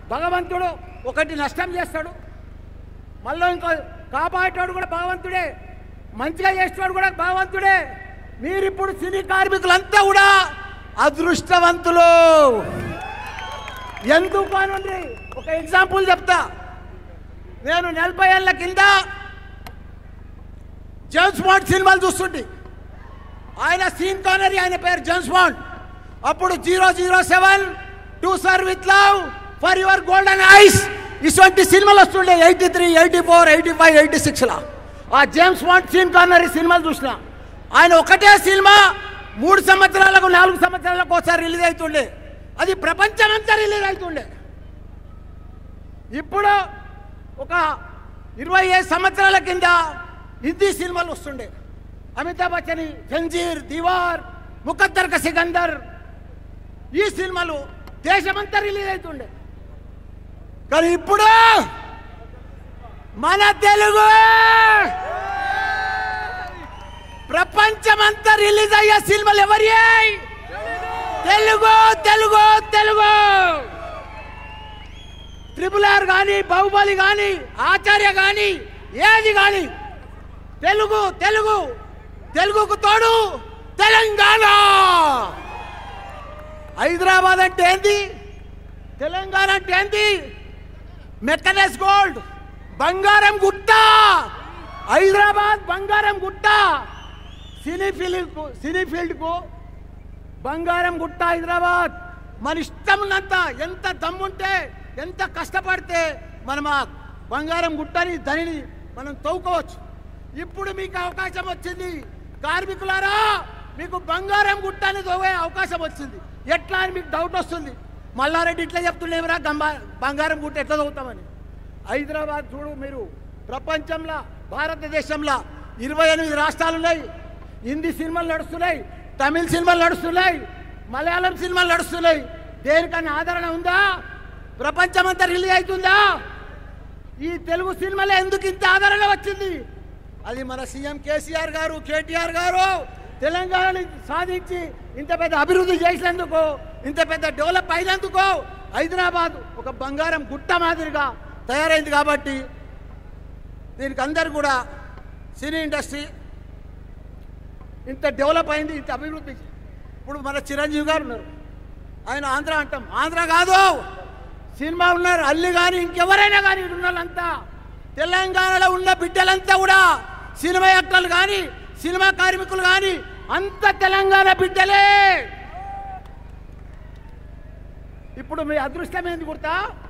భగవంతుడు ఒకటి నష్టం చేస్తాడు మళ్ళీ ఇంకో కాపాడేటోడు కూడా భగవంతుడే మంచిగా చేసేవాడు కూడా భగవంతుడే మీరిప్పుడు సినీ కార్మికులంతా కూడా అదృష్టవంతులు ఎందుకు అనండి ఒక ఎగ్జాంపుల్ చెప్తా నేను నలభై ఏళ్ళ కింద జేమ్స్ బాండ్ సినిమాలు చూస్తుంటే ఆయన సీన్ కానరీ ఆయన పేరు జేమ్స్ బాండ్ అప్పుడు zero zero seven to sir with love for your golden eyes ఇటువంటి సినిమాలు వస్తుండే eighty three eighty four eighty five eighty సిక్స్లో ఆ జేమ్స్ బాండ్ సీన్ కానరీ సినిమాలు చూసిన ఆయన ఒకటే సినిమా మూడు సంవత్సరాలకు నాలుగు సంవత్సరాలకు ఒకసారి రిలీజ్ అవుతుండే అది ప్రపంచమంతా రిలీజ్ అవుతుండే ఇప్పుడు ఒక ఇరవై ఐదు సంవత్సరాల కింద హిందీ సినిమాలు వస్తుండే అమితాబ్ బచ్చన్ జంజీర్ దివార్ ముఖద్దర్ క సికందర్ ఈ సినిమాలు దేశమంతా రిలీజ్ అవుతుండే కానీ ఇప్పుడు మన తెలుగు ప్రపంచమంతా రిలీజ్ అయ్యే సినిమాలు ఎవరి తెలుగు తెలుగు తెలుగు ట్రిపుల్ ఆర్ కానీ బాహుబలి కానీ ఆచార్య కానీ ఏది కానీ తెలుగు తెలుగు తెలుగుకు తోడు తెలంగాణ హైదరాబాద్ అంటే ఏంది తెలంగాణ అంటే ఏంది మెక్కనెస్ గోల్డ్ బంగారం గుట్ట హైదరాబాద్ బంగారం గుట్ట సినీ ఫీల్డ్కు సినీ ఫీల్డ్కు బంగారం గుట్ట హైదరాబాద్ మన ఇష్టం ఉన్నంత ఎంత దమ్ముంటే ఎంత కష్టపడితే మనం ఆ బంగారం గుట్టని ధనిని మనం తవ్వుకోవచ్చు ఇప్పుడు మీకు అవకాశం వచ్చింది కార్మికులారా మీకు బంగారం గుట్టని తవ్వే అవకాశం వచ్చింది ఎట్లా అని మీకు డౌట్ వస్తుంది మల్లారెడ్డి ఇట్లా చెప్తుండేవరా గంబా బంగారం గుట్ట ఎట్లా చదువుతామని హైదరాబాద్ చూడు మీరు ప్రపంచంలో భారతదేశంలో ఇరవై ఎనిమిది రాష్ట్రాలు ఉన్నాయి హిందీ సినిమాలు నడుస్తున్నాయి తమిళ సినిమాలు నడుస్తున్నాయి మలయాళం సినిమాలు నడుస్తున్నాయి దేనికన్నా ఆదరణ ఉందా ప్రపంచమంతా రిలీజ్ అవుతుందా ఈ తెలుగు సినిమాలో ఎందుకు ఇంత ఆదరణ వచ్చింది అది మన సీఎం కేసీఆర్ గారు కేటీఆర్ గారు తెలంగాణని సాధించి ఇంత పెద్ద అభివృద్ధి చేసినందుకు ఇంత పెద్ద డెవలప్ అయినందుకు హైదరాబాద్ ఒక బంగారం గుట్ట మాదిరిగా తయారైంది కాబట్టి దీనికి అందరు కూడా సినీ ఇండస్ట్రీ ఇంత డెవలప్ అయింది ఇంత అభివృద్ధి ఇప్పుడు మన చిరంజీవి గారు ఉన్నారు ఆయన ఆంధ్ర అంటాం ఆంధ్ర కాదు సినిమా ఉన్నారు అల్లి కానీ ఇంకెవరైనా కానీ ఇక్కడ ఉన్న వాళ్ళంతా తెలంగాణలో ఉన్న బిడ్డలంతా కూడా సినిమా యాక్టర్లు కానీ సినిమా కార్మికులు కానీ అంత తెలంగాణ బిడ్డలే ఇప్పుడు మీ అదృష్టం ఏంది గుర్తా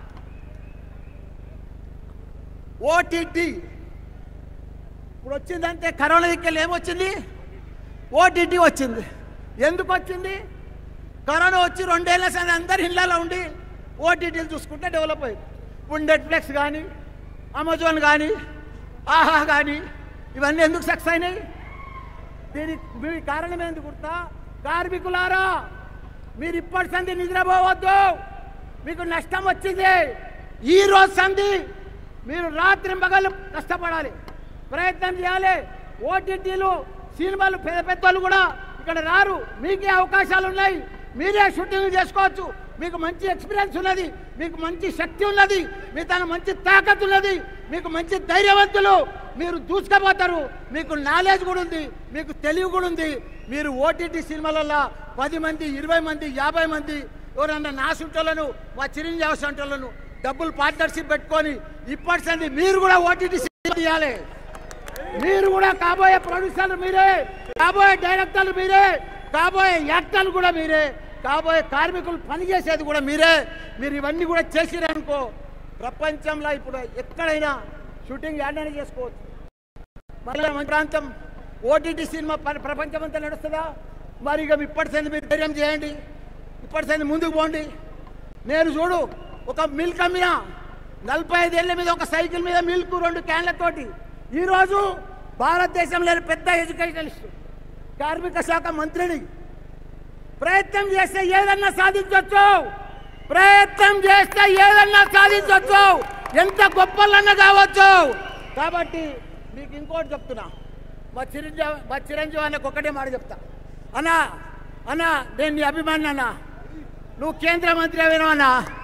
ఓటీటీ ఇప్పుడు వచ్చిందంటే కరోనా దిక్కెళ్ళి ఏమొచ్చింది ఓటీటీ వచ్చింది ఎందుకు వచ్చింది కరోనా వచ్చి రెండేళ్ల సరే అందరు ఇళ్ళలో ఉండి ఓటీటీలు చూసుకుంటే డెవలప్ అయింది ఇప్పుడు నెట్ఫ్లిక్స్ కానీ అమెజాన్ కానీ ఆహా కానీ ఇవన్నీ ఎందుకు సక్సెస్ అయినాయి దీనికి మీ కారణం ఏంది గుర్తా కార్మికులారా మీరు ఇప్పటి సంధి నిద్రపోవద్దు మీకు నష్టం వచ్చింది ఈ రోజు సంధి మీరు రాత్రి పగలు కష్టపడాలి ప్రయత్నం చేయాలి ఓటీటీలు సినిమాలు పెద్ద పెద్దలు కూడా ఇక్కడ రారు మీకే అవకాశాలు ఉన్నాయి మీరే షూటింగ్ చేసుకోవచ్చు మీకు మంచి ఎక్స్పీరియన్స్ ఉన్నది మీకు మంచి శక్తి ఉన్నది మీ తన మంచి తాకత్ ఉన్నది మీకు మంచి ధైర్యవంతులు మీరు దూసుకపోతారు మీకు నాలెడ్జ్ కూడా ఉంది మీకు తెలివి కూడా ఉంది మీరు ఓటీటీ సినిమాలలో పది మంది ఇరవై మంది యాభై మంది ఎవరన్నా నా సుంటలను మా చిరంజీవి సుంటలను డబ్బులు పార్ట్నర్షిప్ పెట్టుకొని ఇప్పటి సంది మీరు కూడా ఓటీటీ సినిమా తీయాలి మీరు కూడా కాబోయే ప్రొడ్యూసర్లు మీరే కాబోయే డైరెక్టర్లు మీరే కాబోయే యాక్టర్లు కూడా మీరే కాబోయే కార్మికులు పనిచేసేది కూడా మీరే మీరు ఇవన్నీ కూడా చేసిరనుకో ప్రపంచంలో ఇప్పుడు ఎక్కడైనా షూటింగ్ యాడైనా చేసుకోవచ్చు మళ్ళీ మన ప్రాంతం ఓటీటీ సినిమా ప్ర- ప్రపంచమంతా నడుస్తుందా మరి ఇక ఇప్పటి సంది మీరు ధైర్యం చేయండి ఇప్పటి సంది ముందుకు పోండి నేను చూడు ఒక మిల్క్ అమ్మిన నలభై ఐదేళ్ల మీద ఒక సైకిల్ మీద మిల్క్ రెండు క్యాన్లతోటి ఈరోజు భారతదేశంలోని పెద్ద ఎడ్యుకేషనలిస్ట్ కార్మిక శాఖ మంత్రిని ప్రయత్నం చేస్తే ఏదన్నా సాధించవచ్చు ప్రయత్నం చేస్తే ఏదన్నా సాధించవచ్చు ఎంత గొప్పలన్నా కావచ్చు కాబట్టి మీకు ఇంకోటి చెప్తున్నా మా చిరంజీవి మా చిరంజీవి అన్నకు ఒకటే మాట చెప్తా అన్నా అన్నా నేను నీ అభిమాని అన్నా నువ్వు కేంద్ర మంత్రి అయినా అన్నా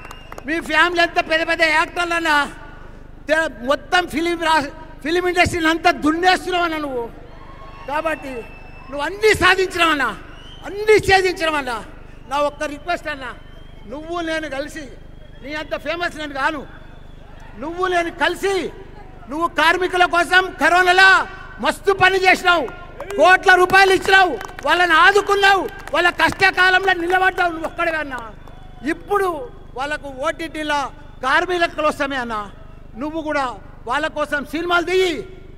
మీ ఫ్యామిలీ అంతా పెద్ద పెద్ద యాక్టర్లన్నా తె- మొత్తం ఫిలిం రా ఫిలిం ఇండస్ట్రీని అంతా దున్నేస్తున్నావన్నా నువ్వు కాబట్టి నువ్వు అన్నీ సాధించినావన్నా అన్నీ ఛేదించినావన్నా నా ఒక్క రిక్వెస్ట్ అన్నా నువ్వు నేను కలిసి నీ అంత ఫేమస్ నేను కాను నువ్వు నేను కలిసి నువ్వు కార్మికుల కోసం కరోనాలో మస్తు పని చేసినావు కోట్ల రూపాయలు ఇచ్చినావు వాళ్ళని ఆదుకున్నావు వాళ్ళ కష్టకాలంలో నిలబడ్డావు నువ్వు ఒక్కడే అన్నా ఇప్పుడు వాళ్ళకు ఓటీటీలో కార్మికుల కోసమే అన్నా నువ్వు కూడా వాళ్ళ కోసం సినిమాలు దిగి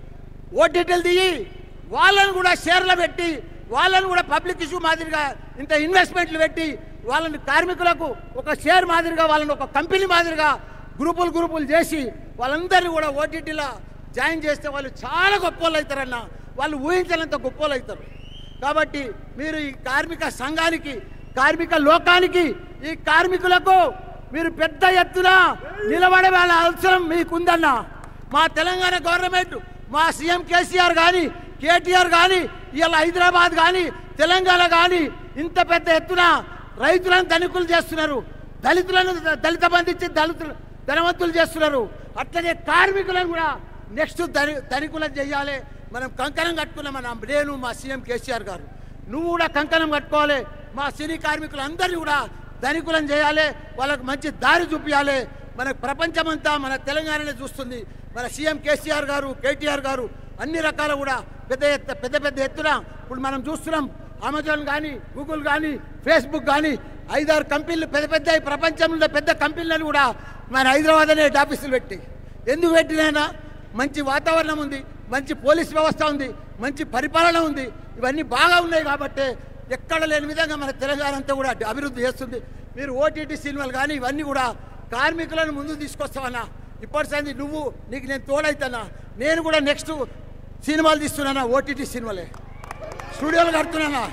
ఓటీటీలు దిగి వాళ్ళని కూడా షేర్లు పెట్టి వాళ్ళని కూడా పబ్లిక్ ఇష్యూ మాదిరిగా ఇంత ఇన్వెస్ట్మెంట్లు పెట్టి వాళ్ళని కార్మికులకు ఒక షేర్ మాదిరిగా వాళ్ళని ఒక కంపెనీ మాదిరిగా గ్రూపులు గ్రూపులు చేసి వాళ్ళందరినీ కూడా ఓటీటీలో జాయిన్ చేస్తే వాళ్ళు చాలా గొప్ప వాళ్ళు అవుతారన్న వాళ్ళు ఊహించనంత గొప్ప వాళ్ళు అవుతారు కాబట్టి మీరు ఈ కార్మిక సంఘానికి కార్మిక లోకానికి ఈ కార్మికులకు మీరు పెద్ద ఎత్తున నిలబడే వాళ్ళ అవసరం మీకుందన్న మా తెలంగాణ గవర్నమెంట్ మా సీఎం కేసీఆర్ కానీ కేటీఆర్ కానీ ఇవాళ హైదరాబాద్ కానీ తెలంగాణ కానీ ఇంత పెద్ద ఎత్తున రైతులను ధనికులు చేస్తున్నారు దళితులను దళిత బంధించి దళితులు ధనవంతులు చేస్తున్నారు అట్లనే కార్మికులను కూడా నెక్స్ట్ ధని ధనికులను చేయాలి మనం కంకణం కట్టుకున్నాం మన నేను మా సీఎం కేసీఆర్ గారు నువ్వు కూడా కంకణం కట్టుకోవాలి మా సినీ కార్మికులందరినీ కూడా ధనికులను చేయాలి వాళ్ళకు మంచి దారి చూపించాలి మన ప్రపంచమంతా మన తెలంగాణనే చూస్తుంది మన సీఎం కేసీఆర్ గారు కేటీఆర్ గారు అన్ని రకాల కూడా పెద్ద ఎత్త పెద్ద పెద్ద ఎత్తున ఇప్పుడు మనం చూస్తున్నాం అమెజాన్ కానీ గూగుల్ కానీ ఫేస్బుక్ కానీ ఐదారు కంపెనీలు పెద్ద పెద్ద ఈ ప్రపంచంలో పెద్ద కంపెనీలను కూడా మన హైదరాబాద్ అనే హెడ్ ఆఫీసులు పెట్టి ఎందుకు పెట్టినైనా మంచి వాతావరణం ఉంది మంచి పోలీస్ వ్యవస్థ ఉంది మంచి పరిపాలన ఉంది ఇవన్నీ బాగా ఉన్నాయి కాబట్టి ఎక్కడ లేని విధంగా మన తెలంగాణ అంతా కూడా అభివృద్ధి చేస్తుంది మీరు ఓటీటీ సినిమాలు కానీ ఇవన్నీ కూడా కార్మికులను ముందుకు తీసుకొస్తావన్నా ఇప్పటి సంది నువ్వు నీకు నేను తోడైతానా నేను కూడా నెక్స్ట్ సినిమాలు తీస్తున్నానా ఓటీటీ సినిమాలే స్టూడియోలు కడుతున్నానా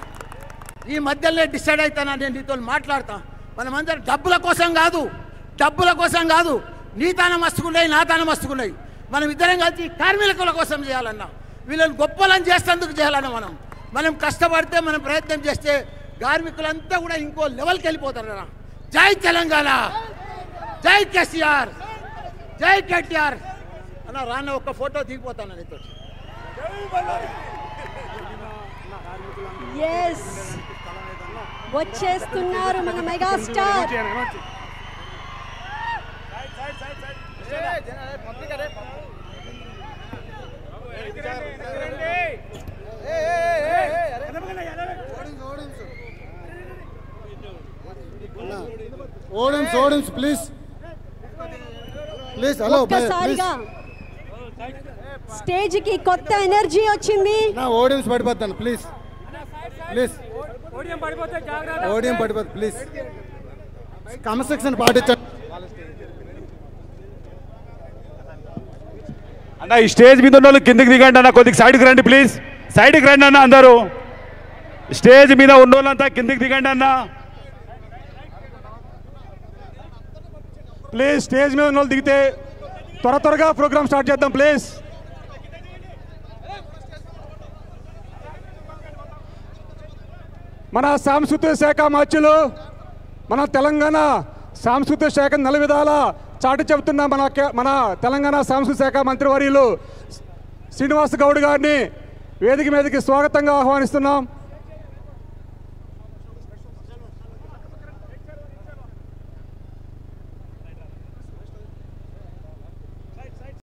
ఈ మధ్యలో డిసైడ్ అవుతానా నేను నీతో మాట్లాడతా మనమందరం డబ్బుల కోసం కాదు డబ్బుల కోసం కాదు నీ తాన మస్తుకున్నాయి నా తాన మస్తుకున్నాయి మనం ఇద్దరం కలిసి కార్మికుల కోసం చేయాలన్నా వీళ్ళని గొప్పలను చేసేందుకు చేయాలన్నా మనం మనం కష్టపడితే మనం ప్రయత్నం చేస్తే కార్మికులంతా కూడా ఇంకో లెవెల్కి వెళ్ళిపోతారు అన్న జై తెలంగాణ జై కేసీఆర్ జై కేటీఆర్ అన్న రాన్న ఒక్క ఫోటో దిగిపోతాను నీతో ఎస్ వచ్చేస్తున్నారు మన మెగాస్టార్ ఓడిమ్స్ ఓడిమ్స్ ప్లీజ్ ప్లీజ్ హలో ప్లీజ్ ఒక్కసారిగా స్టేజ్ కి కొత్త ఎనర్జీ వచ్చింది నా ఓడియన్స్ పడిపోతాను ప్లీజ్ ప్లీజ్ ఓడియం పడిపోతుంది ప్లీజ్ క్రమశిక్షణ పాటించండి అన్న ఈ స్టేజ్ మీద ఉన్న వాళ్ళు కిందికి దిగండి అన్న కొద్దిగా సైడ్కి రండి ప్లీజ్ సైడ్కి రండి అన్న అందరూ స్టేజ్ మీద ఉన్న వాళ్ళంతా కిందికి దిగండి అన్న ప్లీజ్ స్టేజ్ మీద ఉన్న వాళ్ళు దిగితే త్వర త్వరగా ప్రోగ్రామ్ స్టార్ట్ చేద్దాం ప్లీజ్ మన సాంస్కృతిక శాఖ మార్చులు మన తెలంగాణ సాంస్కృతిక శాఖ నెల విధాల చాటి చెబుతున్న మన కే- మన తెలంగాణ సాంస్కృతిక శాఖ మంత్రివర్యులు శ్రీనివాస్ గౌడ్ గారిని వేదిక మీదకి స్వాగతంగా ఆహ్వానిస్తున్నాం